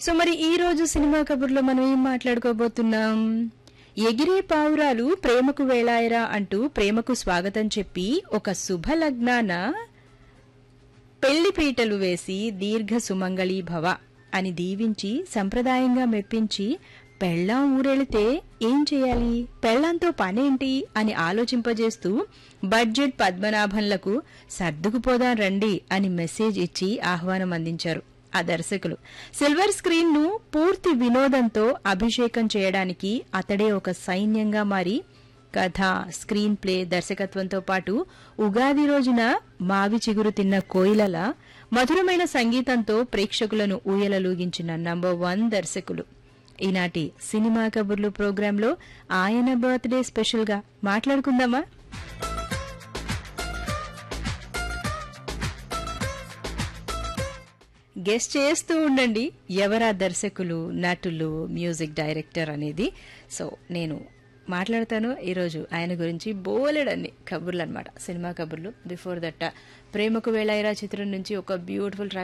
so మరి ఈ రోజు సినిమా కబుర్లో మనం ఏం మాట్లాడుకోబోతున్నాం ఎగిరే పావురాలు ప్రేమకు వేళాయరా అంటూ ప్రేమకు స్వాగతం చెప్పి ఒక శుభ లగ్నాన పెళ్లి పీటలు వేసి దీర్ఘ సుమంగళీ భవ అని దీవించి సంప్రదాయంగా మెప్పించి పెళ్ళాం ఊరెళితే ఏం చేయాలి పెళ్ళాంతో పనేంటి అని ఆలోచింపజేస్తూ బడ్జెట్ పద్మనాభంలకు సర్దుకుపోదాం రండి అని మెసేజ్ ఇచ్చి ఆహ్వానం అందించారు ఆ దర్శకులు సిల్వర్ స్క్రీన్ ను పూర్తి వినోదంతో అభిషేకం చేయడానికి అతడే ఒక సైన్యంగా మారి కథ స్క్రీన్ ప్లే దర్శకత్వంతో పాటు ఉగాది రోజున మావి చిగురు తిన్న కోయిలల మధురమైన సంగీతంతో ప్రేక్షకులను ఊయలలూగించిన నంబర్ వన్ దర్శకులు ఈనాటి సినిమా కబుర్లు ప్రోగ్రాంలో ఆయన బర్త్డే స్పెషల్ గా మాట్లాడుకుందామా గెస్ట్ చేస్తూ ఉండండి ఎవరా దర్శకులు నటులు మ్యూజిక్ డైరెక్టర్ అనేది సో నేను మాట్లాడతాను ఈరోజు ఆయన గురించి బోలెడన్ని కబుర్లు అనమాట సినిమా కబుర్లు బిఫోర్ దట్ ప్రేమకు వేళాయిరా చిత్రం నుంచి ఒక బ్యూటిఫుల్